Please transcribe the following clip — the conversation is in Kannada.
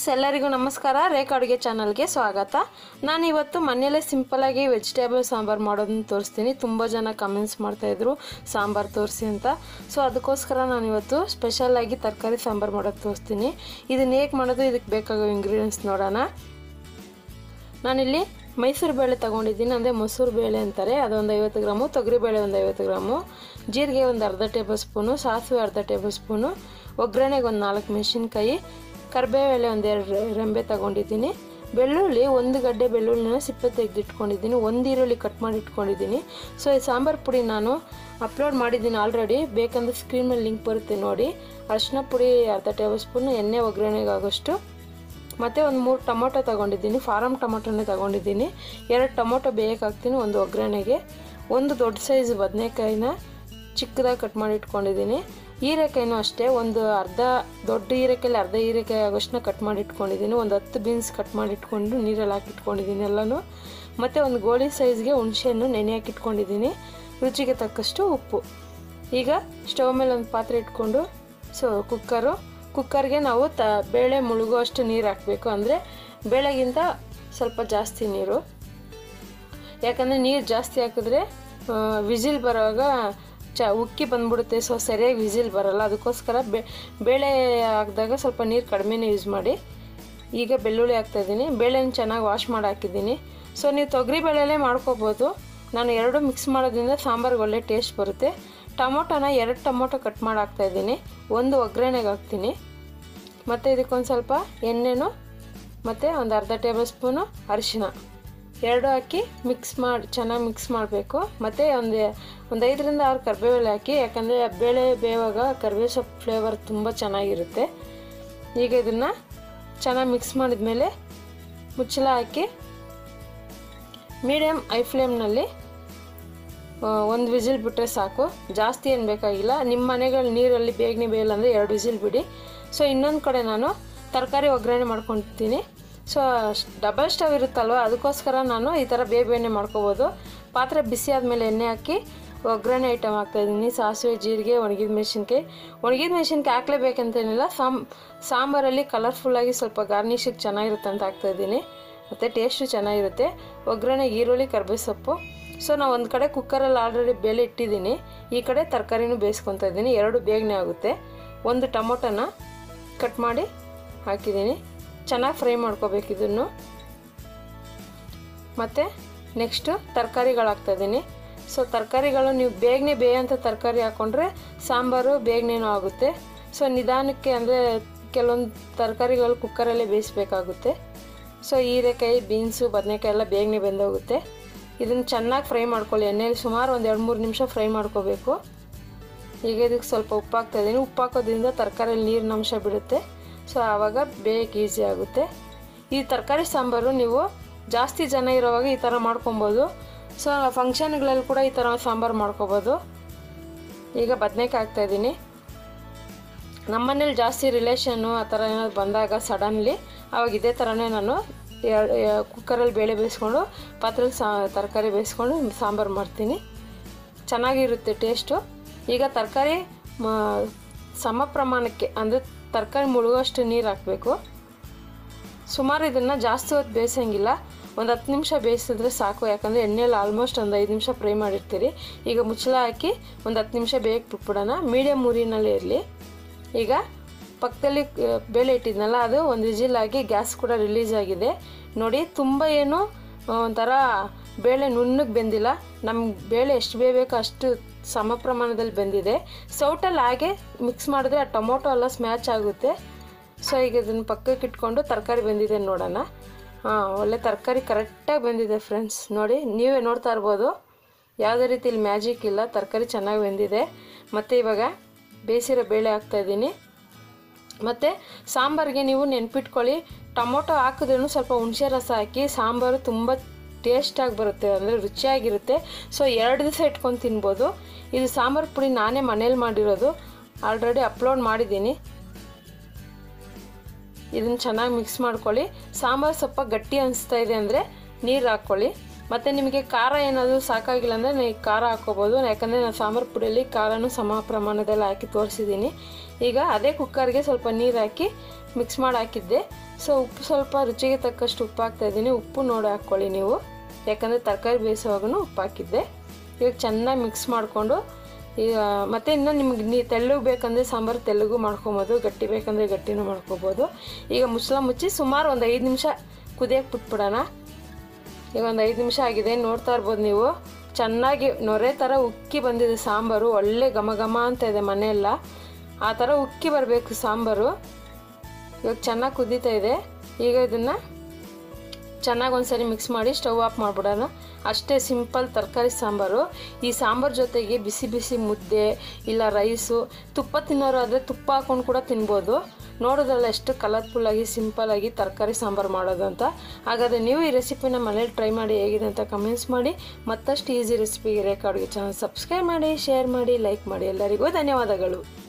ಎಲ್ಲರಿಗೂ ನಮಸ್ಕಾರ ರೇಖಾ ಅಡುಗೆ ಚಾನಲ್ಗೆ ಸ್ವಾಗತ ನಾನು ಇವತ್ತು ಮನೆಯಲ್ಲೇ ಸಿಂಪಲಾಗಿ ವೆಜಿಟೇಬಲ್ ಸಾಂಬಾರು ಮಾಡೋದನ್ನ ತೋರಿಸ್ತೀನಿ ತುಂಬ ಜನ ಕಮೆಂಟ್ಸ್ ಮಾಡ್ತಾಯಿದ್ರು ಸಾಂಬಾರು ತೋರಿಸಿ ಅಂತ ಸೊ ಅದಕ್ಕೋಸ್ಕರ ನಾನು ಇವತ್ತು ಸ್ಪೆಷಲಾಗಿ ತರಕಾರಿ ಸಾಂಬಾರು ಮಾಡೋದು ತೋರಿಸ್ತೀನಿ ಇದನ್ನ ಹೇಗೆ ಮಾಡೋದು ಇದಕ್ಕೆ ಬೇಕಾಗೋ ಇಂಗ್ರೀಡಿಯೆಂಟ್ಸ್ ನೋಡೋಣ ನಾನಿಲ್ಲಿ ಮೈಸೂರು ಬೇಳೆ ತೊಗೊಂಡಿದ್ದೀನಿ ಅಂದರೆ ಮೊಸರು ಬೇಳೆ ಅಂತಾರೆ ಅದೊಂದು ಐವತ್ತು ಗ್ರಾಮು ತೊಗರಿಬೇಳೆ ಒಂದು ಐವತ್ತು ಗ್ರಾಮು ಜೀರಿಗೆ ಒಂದು ಅರ್ಧ ಟೇಬಲ್ ಸ್ಪೂನು ಸಾಸಿವೆ ಅರ್ಧ ಟೇಬಲ್ ಸ್ಪೂನು ಒಗ್ಗರಣೆಗೆ ಒಂದು ನಾಲ್ಕು ಮೆಣಸಿನ್ಕಾಯಿ ಕರಿಬೇಳೆ ಒಂದು ಎರಡು ರೆಂಬೆ ತೊಗೊಂಡಿದ್ದೀನಿ ಬೆಳ್ಳುಳ್ಳಿ ಒಂದು ಗಡ್ಡೆ ಬೆಳ್ಳುಳ್ಳಿನ ಸಿಪ್ಪೆ ತೆಗೆದಿಟ್ಕೊಂಡಿದ್ದೀನಿ ಒಂದು ಈರುಳ್ಳಿ ಕಟ್ ಮಾಡಿ ಇಟ್ಕೊಂಡಿದ್ದೀನಿ ಸೊ ಈ ಸಾಂಬಾರು ಪುಡಿ ನಾನು ಅಪ್ಲೋಡ್ ಮಾಡಿದ್ದೀನಿ ಆಲ್ರೆಡಿ ಬೇಕಂದ್ರೆ ಸ್ಕ್ರೀನ್ ಮೇಲೆ ಲಿಂಕ್ ಬರುತ್ತೆ ನೋಡಿ ಅರಿಶಿನ ಪುಡಿ ಅರ್ಧ ಟೇಬಲ್ ಸ್ಪೂನು ಎಣ್ಣೆ ಒಗ್ಗರಣೆಗೆ ಆಗೋಷ್ಟು ಮತ್ತು ಒಂದು ಮೂರು ಟೊಮೊಟೊ ತೊಗೊಂಡಿದ್ದೀನಿ ಫಾರಮ್ ಟೊಮೊಟೊನೇ ತೊಗೊಂಡಿದ್ದೀನಿ ಎರಡು ಟೊಮೊಟೊ ಬೇಯಕ್ಕೆ ಹಾಕ್ತೀನಿ ಒಂದು ಒಗ್ಗರಣೆಗೆ ಒಂದು ದೊಡ್ಡ ಸೈಜ್ ಬದನೆಕಾಯಿನ ಚಿಕ್ಕದಾಗಿ ಕಟ್ ಮಾಡಿ ಇಟ್ಕೊಂಡಿದ್ದೀನಿ ಹೀರೆಕಾಯಿನೂ ಅಷ್ಟೇ ಒಂದು ಅರ್ಧ ದೊಡ್ಡ ಹೀರೆಕಾಯಲ್ಲಿ ಅರ್ಧ ಹೀರೆಕಾಯಿ ಆಗೋಷ್ಟನ್ನ ಕಟ್ ಮಾಡಿ ಇಟ್ಕೊಂಡಿದ್ದೀನಿ ಒಂದು ಹತ್ತು ಬೀನ್ಸ್ ಕಟ್ ಮಾಡಿ ಇಟ್ಕೊಂಡು ನೀರಲ್ಲಿ ಹಾಕಿ ಇಟ್ಕೊಂಡಿದ್ದೀನಿ ಎಲ್ಲನೂ ಮತ್ತು ಒಂದು ಗೋಳಿ ಸೈಜ್ಗೆ ಹುಣಸೆಹಣ್ಣು ನೆನೆ ಹಾಕಿ ಇಟ್ಕೊಂಡಿದ್ದೀನಿ ರುಚಿಗೆ ತಕ್ಕಷ್ಟು ಉಪ್ಪು ಈಗ ಸ್ಟವ್ ಮೇಲೆ ಒಂದು ಪಾತ್ರೆ ಇಟ್ಕೊಂಡು ಸೊ ಕುಕ್ಕರು ಕುಕ್ಕರ್ಗೆ ನಾವು ತ ಬೇಳೆ ಮುಳುಗುವಷ್ಟು ನೀರು ಹಾಕಬೇಕು ಅಂದರೆ ಬೇಳೆಗಿಂತ ಸ್ವಲ್ಪ ಜಾಸ್ತಿ ನೀರು ಯಾಕಂದರೆ ನೀರು ಜಾಸ್ತಿ ಹಾಕಿದ್ರೆ ವಿಸಿಲ್ ಬರೋವಾಗ ಚ ಉಕ್ಕಿ ಬಂದ್ಬಿಡುತ್ತೆ ಸೊ ಸರಿಯಾಗಿ ವಿಸಿಲ್ ಬರಲ್ಲ ಅದಕ್ಕೋಸ್ಕರ ಬೆ ಬೇಳೆ ಹಾಕಿದಾಗ ಸ್ವಲ್ಪ ನೀರು ಕಡಿಮೆನೇ ಯೂಸ್ ಮಾಡಿ ಈಗ ಬೆಳ್ಳುಳ್ಳಿ ಹಾಕ್ತಾಯಿದ್ದೀನಿ ಬೇಳೆನ ಚೆನ್ನಾಗಿ ವಾಶ್ ಮಾಡಿ ಹಾಕಿದ್ದೀನಿ ಸೊ ನೀವು ತೊಗರಿ ಬೇಳೆಲೇ ಮಾಡ್ಕೋಬೋದು ನಾನು ಎರಡು ಮಿಕ್ಸ್ ಮಾಡೋದ್ರಿಂದ ಸಾಂಬಾರಿಗೆ ಒಳ್ಳೆ ಟೇಸ್ಟ್ ಬರುತ್ತೆ ಟೊಮೊಟೊನ ಎರಡು ಟೊಮೊಟೊ ಕಟ್ ಮಾಡಿ ಹಾಕ್ತಾಯಿದ್ದೀನಿ ಒಂದು ಒಗ್ಗರಣೆಗೆ ಹಾಕ್ತೀನಿ ಮತ್ತು ಇದಕ್ಕೊಂದು ಸ್ವಲ್ಪ ಎಣ್ಣೆನು ಮತ್ತು ಒಂದು ಅರ್ಧ ಟೇಬಲ್ ಸ್ಪೂನು ಅರಿಶಿನ ಎರಡು ಹಾಕಿ ಮಿಕ್ಸ್ ಮಾಡಿ ಚೆನ್ನಾಗಿ ಮಿಕ್ಸ್ ಮಾಡಬೇಕು ಮತ್ತು ಒಂದು ಒಂದು ಐದರಿಂದ ಆರು ಕರಿಬೇಳೆ ಹಾಕಿ ಯಾಕಂದರೆ ಬೇಳೆ ಬೇವಾಗ ಕರಿಬೇವು ಸೊಪ್ಪು ಫ್ಲೇವರ್ ತುಂಬ ಚೆನ್ನಾಗಿರುತ್ತೆ ಈಗ ಇದನ್ನು ಚೆನ್ನಾಗಿ ಮಿಕ್ಸ್ ಮಾಡಿದ್ಮೇಲೆ ಮುಚ್ಚಳ ಹಾಕಿ ಮೀಡಿಯಮ್ ಐ ಫ್ಲೇಮ್ನಲ್ಲಿ ಒಂದು ವಿಸಿಲ್ ಬಿಟ್ಟರೆ ಸಾಕು ಜಾಸ್ತಿ ಏನು ಬೇಕಾಗಿಲ್ಲ ನಿಮ್ಮ ಮನೆಗಳ ನೀರಲ್ಲಿ ಬೇಗನೆ ಬೇಯಲ್ಲ ಅಂದರೆ ಎರಡು ವಿಸಿಲ್ ಬಿಡಿ ಸೊ ಇನ್ನೊಂದು ಕಡೆ ನಾನು ತರಕಾರಿ ಒಗ್ಗರಣೆ ಮಾಡ್ಕೊತೀನಿ ಸೊ ಡಬಲ್ ಸ್ಟವ್ ಇರುತ್ತಲ್ವ ಅದಕ್ಕೋಸ್ಕರ ನಾನು ಈ ಥರ ಬೇಗ ಬೇಗನೆ ಮಾಡ್ಕೋಬೋದು ಪಾತ್ರೆ ಬಿಸಿ ಆದಮೇಲೆ ಎಣ್ಣೆ ಹಾಕಿ ಒಗ್ಗರಣೆ ಐಟಮ್ ಹಾಕ್ತಾಯಿದ್ದೀನಿ ಸಾಸಿವೆ ಜೀರಿಗೆ ಒಣಗಿದ ಮೆಣಸಿನ್ಕಾಯಿ ಒಣಗಿದ ಮೆಣಸಿನ್ಕಾಯಿ ಹಾಕ್ಲೇಬೇಕಂತೇನಿಲ್ಲ ಸಾಂಬ್ ಸಾಂಬಾರಲ್ಲಿ ಕಲರ್ಫುಲ್ಲಾಗಿ ಸ್ವಲ್ಪ ಗಾರ್ನಿಶಿಗೆ ಚೆನ್ನಾಗಿರುತ್ತೆ ಅಂತ ಹಾಕ್ತಾಯಿದ್ದೀನಿ ಮತ್ತು ಟೇಸ್ಟು ಚೆನ್ನಾಗಿರುತ್ತೆ ಒಗ್ಗರಣೆಗೆ ಈರುಳ್ಳಿ ಕರ್ಬೇವು ಸೊಪ್ಪು ಸೊ ನಾವು ಒಂದು ಕಡೆ ಕುಕ್ಕರಲ್ಲಿ ಆಲ್ರೆಡಿ ಬೇಳೆ ಇಟ್ಟಿದ್ದೀನಿ ಈ ಕಡೆ ತರಕಾರಿನೂ ಬೇಯಿಸ್ಕೊತಾ ಇದ್ದೀನಿ ಎರಡು ಬೇಗನೆ ಆಗುತ್ತೆ ಒಂದು ಟೊಮೊಟೊನ ಕಟ್ ಮಾಡಿ ಹಾಕಿದ್ದೀನಿ ಚೆನ್ನಾಗಿ ಫ್ರೈ ಮಾಡ್ಕೋಬೇಕು ಇದನ್ನು ಮತ್ತು ನೆಕ್ಸ್ಟು ತರಕಾರಿಗಳು ಹಾಕ್ತಾಯಿದ್ದೀನಿ ಸೊ ತರಕಾರಿಗಳು ನೀವು ಬೇಗನೆ ಬೇಯೋಂಥ ತರಕಾರಿ ಹಾಕ್ಕೊಂಡ್ರೆ ಸಾಂಬಾರು ಬೇಗನೇನೂ ಆಗುತ್ತೆ ಸೊ ನಿಧಾನಕ್ಕೆ ಅಂದರೆ ಕೆಲವೊಂದು ತರಕಾರಿಗಳು ಕುಕ್ಕರಲ್ಲೇ ಬೇಯಿಸ್ಬೇಕಾಗುತ್ತೆ ಸೊ ಹೀರೆಕಾಯಿ ಬೀನ್ಸು ಬದನೆಕಾಯಿ ಎಲ್ಲ ಬೇಗನೆ ಬೆಂದೋಗುತ್ತೆ ಇದನ್ನು ಚೆನ್ನಾಗಿ ಫ್ರೈ ಮಾಡ್ಕೊಳ್ಳಿ ಎಣ್ಣೆಲಿ ಸುಮಾರು ಒಂದು ಎರಡು ಮೂರು ನಿಮಿಷ ಫ್ರೈ ಮಾಡ್ಕೋಬೇಕು ಈಗ ಇದಕ್ಕೆ ಸ್ವಲ್ಪ ಉಪ್ಪು ಹಾಕ್ತಾಯಿದ್ದೀನಿ ಉಪ್ಪು ಹಾಕೋದ್ರಿಂದ ತರಕಾರಿಯಲ್ಲಿ ನೀರಿನ ಅಂಶ ಬಿಡುತ್ತೆ ಸೊ ಆವಾಗ ಬೇಯಕ್ಕೆ ಈಸಿ ಆಗುತ್ತೆ ಈ ತರಕಾರಿ ಸಾಂಬಾರು ನೀವು ಜಾಸ್ತಿ ಜನ ಇರೋವಾಗ ಈ ಥರ ಮಾಡ್ಕೊಬೋದು ಸೊ ಫಂಕ್ಷನ್ಗಳಲ್ಲಿ ಕೂಡ ಈ ಥರ ಸಾಂಬಾರು ಮಾಡ್ಕೊಬೋದು ಈಗ ಬದನೇಕಾಯಿ ಹಾಕ್ತಾಯಿದ್ದೀನಿ ನಮ್ಮನೇಲಿ ಜಾಸ್ತಿ ರಿಲೇಷನ್ನು ಆ ಥರ ಏನಾದ್ರು ಬಂದಾಗ ಸಡನ್ಲಿ ಆವಾಗ ಇದೇ ಥರನೇ ನಾನು ಎರಡು ಕುಕ್ಕರಲ್ಲಿ ಬೇಳೆ ಬೇಯಿಸ್ಕೊಂಡು ಪಾತ್ರೆಲಿ ಸಾ ತರಕಾರಿ ಬೇಯಿಸ್ಕೊಂಡು ಸಾಂಬಾರು ಮಾಡ್ತೀನಿ ಚೆನ್ನಾಗಿರುತ್ತೆ ಟೇಸ್ಟು ಈಗ ತರಕಾರಿ ಸಮ ಪ್ರಮಾಣಕ್ಕೆ ಅಂದರೆ ತರಕಾರಿ ಮುಳುಗೋಷ್ಟು ನೀರು ಹಾಕಬೇಕು ಸುಮಾರು ಇದನ್ನು ಜಾಸ್ತಿ ಹೊತ್ತು ಬೇಯಿಸೋಂಗಿಲ್ಲ ಒಂದು ಹತ್ತು ನಿಮಿಷ ಬೇಯಿಸಿದ್ರೆ ಸಾಕು ಯಾಕಂದರೆ ಎಣ್ಣೆಯಲ್ಲಿ ಆಲ್ಮೋಸ್ಟ್ ಒಂದು ಐದು ನಿಮಿಷ ಫ್ರೈ ಮಾಡಿರ್ತೀರಿ ಈಗ ಮುಚ್ಚಳ ಹಾಕಿ ಒಂದು ಹತ್ತು ನಿಮಿಷ ಬೇಯಕ್ಕೆ ಬಿಟ್ಬಿಡೋಣ ಮೀಡಿಯಮ್ ಊರಿನಲ್ಲೇ ಇರಲಿ ಈಗ ಪಕ್ಕದಲ್ಲಿ ಬೇಳೆ ಇಟ್ಟಿದ್ನಲ್ಲ ಅದು ಒಂದು ವಿಜಿಲ್ ಆಗಿ ಗ್ಯಾಸ್ ಕೂಡ ರಿಲೀಸ್ ಆಗಿದೆ ನೋಡಿ ತುಂಬ ಏನು ಒಂಥರ ಬೇಳೆ ನುಣ್ಣಗೆ ಬೆಂದಿಲ್ಲ ನಮ್ಗೆ ಬೇಳೆ ಎಷ್ಟು ಬೇಯಬೇಕೋ ಅಷ್ಟು ಸಮ ಪ್ರಮಾಣದಲ್ಲಿ ಬೆಂದಿದೆ ಸೌಟಲ್ಲಿ ಹಾಗೆ ಮಿಕ್ಸ್ ಮಾಡಿದ್ರೆ ಆ ಟೊಮೊಟೊ ಎಲ್ಲ ಸ್ಮ್ಯಾಚ್ ಆಗುತ್ತೆ ಸೊ ಈಗ ಇದನ್ನು ಪಕ್ಕಕ್ಕೆ ಇಟ್ಕೊಂಡು ತರಕಾರಿ ಬೆಂದಿದೆ ನೋಡೋಣ ಹಾಂ ಒಳ್ಳೆ ತರಕಾರಿ ಕರೆಕ್ಟಾಗಿ ಬೆಂದಿದೆ ಫ್ರೆಂಡ್ಸ್ ನೋಡಿ ನೀವೇ ನೋಡ್ತಾ ಇರ್ಬೋದು ಯಾವುದೇ ರೀತಿಲಿ ಮ್ಯಾಜಿಕ್ ಇಲ್ಲ ತರಕಾರಿ ಚೆನ್ನಾಗಿ ಬೆಂದಿದೆ ಮತ್ತು ಇವಾಗ ಬೇಯಿಸಿರೋ ಬೇಳೆ ಹಾಕ್ತಾಯಿದ್ದೀನಿ ಮತ್ತು ಸಾಂಬಾರಿಗೆ ನೀವು ನೆನ್ಪಿಟ್ಕೊಳ್ಳಿ ಟೊಮೊಟೊ ಹಾಕಿದ್ರೂ ಸ್ವಲ್ಪ ಹುಣಸೆ ರಸ ಹಾಕಿ ಸಾಂಬಾರು ತುಂಬ ಟೇಸ್ಟಾಗಿ ಬರುತ್ತೆ ಅಂದರೆ ರುಚಿಯಾಗಿರುತ್ತೆ ಸೊ ಎರಡು ದಿವಸ ಇಟ್ಕೊಂಡು ತಿನ್ಬೋದು ಇದು ಸಾಂಬಾರು ಪುಡಿ ನಾನೇ ಮನೇಲಿ ಮಾಡಿರೋದು ಆಲ್ರೆಡಿ ಅಪ್ಲೋಡ್ ಮಾಡಿದ್ದೀನಿ ಇದನ್ನು ಚೆನ್ನಾಗಿ ಮಿಕ್ಸ್ ಮಾಡ್ಕೊಳ್ಳಿ ಸಾಂಬಾರು ಸ್ವಲ್ಪ ಗಟ್ಟಿ ಅನಿಸ್ತಾ ಇದೆ ಅಂದರೆ ನೀರು ಹಾಕ್ಕೊಳ್ಳಿ ಮತ್ತು ನಿಮಗೆ ಖಾರ ಏನಾದರೂ ಸಾಕಾಗಿಲ್ಲ ಅಂದರೆ ನೀವು ಖಾರ ಹಾಕ್ಕೋಬೋದು ಯಾಕಂದರೆ ನಾನು ಸಾಂಬಾರು ಪುಡಿಯಲ್ಲಿ ಖಾರನೂ ಸಮ ಪ್ರಮಾಣದಲ್ಲಿ ಹಾಕಿ ತೋರಿಸಿದ್ದೀನಿ ಈಗ ಅದೇ ಕುಕ್ಕರ್ಗೆ ಸ್ವಲ್ಪ ನೀರು ಹಾಕಿ ಮಿಕ್ಸ್ ಮಾಡಿ ಹಾಕಿದ್ದೆ ಸೊ ಉಪ್ಪು ಸ್ವಲ್ಪ ರುಚಿಗೆ ತಕ್ಕಷ್ಟು ಉಪ್ಪು ಹಾಕ್ತಾಯಿದ್ದೀನಿ ಉಪ್ಪು ನೋಡಿ ಹಾಕ್ಕೊಳ್ಳಿ ನೀವು ಯಾಕಂದರೆ ತರಕಾರಿ ಬೇಯಿಸುವಾಗೂ ಉಪ್ಪು ಹಾಕಿದ್ದೆ ಇವಾಗ ಚೆನ್ನಾಗಿ ಮಿಕ್ಸ್ ಮಾಡಿಕೊಂಡು ಈಗ ಮತ್ತು ಇನ್ನು ನಿಮ್ಗೆ ನೀ ತೆಳ್ಳಗೆ ಬೇಕಂದರೆ ಸಾಂಬಾರು ತೆಳ್ಳಗೂ ಮಾಡ್ಕೊಬೋದು ಗಟ್ಟಿ ಬೇಕಂದರೆ ಗಟ್ಟಿನೂ ಮಾಡ್ಕೊಬೋದು ಈಗ ಮುಚ್ಚಳ ಮುಚ್ಚಿ ಸುಮಾರು ಒಂದು ಐದು ನಿಮಿಷ ಕುದಿಯಕ್ಕೆ ಬಿಟ್ಬಿಡೋಣ ಈಗ ಒಂದು ಐದು ನಿಮಿಷ ಆಗಿದೆ ನೋಡ್ತಾ ಇರ್ಬೋದು ನೀವು ಚೆನ್ನಾಗಿ ನೊರೆ ಥರ ಉಕ್ಕಿ ಬಂದಿದೆ ಸಾಂಬಾರು ಒಳ್ಳೆ ಘಮ ಘಮ ಅಂತ ಇದೆ ಮನೆಯೆಲ್ಲ ಆ ಥರ ಉಕ್ಕಿ ಬರಬೇಕು ಸಾಂಬಾರು ಇವಾಗ ಚೆನ್ನಾಗಿ ಕುದೀತಾ ಇದೆ ಈಗ ಇದನ್ನು ಚೆನ್ನಾಗಿ ಒಂದ್ಸರಿ ಮಿಕ್ಸ್ ಮಾಡಿ ಸ್ಟವ್ ಆಫ್ ಮಾಡಿಬಿಡೋಣ ಅಷ್ಟೇ ಸಿಂಪಲ್ ತರಕಾರಿ ಸಾಂಬಾರು ಈ ಸಾಂಬಾರು ಜೊತೆಗೆ ಬಿಸಿ ಬಿಸಿ ಮುದ್ದೆ ಇಲ್ಲ ರೈಸು ತುಪ್ಪ ತಿನ್ನೋರು ಆದರೆ ತುಪ್ಪ ಹಾಕೊಂಡು ಕೂಡ ತಿನ್ಬೋದು ನೋಡೋದ್ರಲ್ಲ ಎಷ್ಟು ಕಲರ್ಫುಲ್ಲಾಗಿ ಸಿಂಪಲ್ಲಾಗಿ ತರಕಾರಿ ಸಾಂಬಾರು ಮಾಡೋದು ಅಂತ ಹಾಗಾದರೆ ನೀವು ಈ ರೆಸಿಪಿನ ಮನೇಲಿ ಟ್ರೈ ಮಾಡಿ ಹೇಗಿದೆ ಅಂತ ಕಮೆಂಟ್ಸ್ ಮಾಡಿ ಮತ್ತಷ್ಟು ಈಸಿ ರೆಸಿಪಿಗೆ ರೇಖಾ ಅಡುಗೆ ಚಾನಲ್ ಸಬ್ಸ್ಕ್ರೈಬ್ ಮಾಡಿ ಶೇರ್ ಮಾಡಿ ಲೈಕ್ ಮಾಡಿ ಎಲ್ಲರಿಗೂ ಧನ್ಯವಾದಗಳು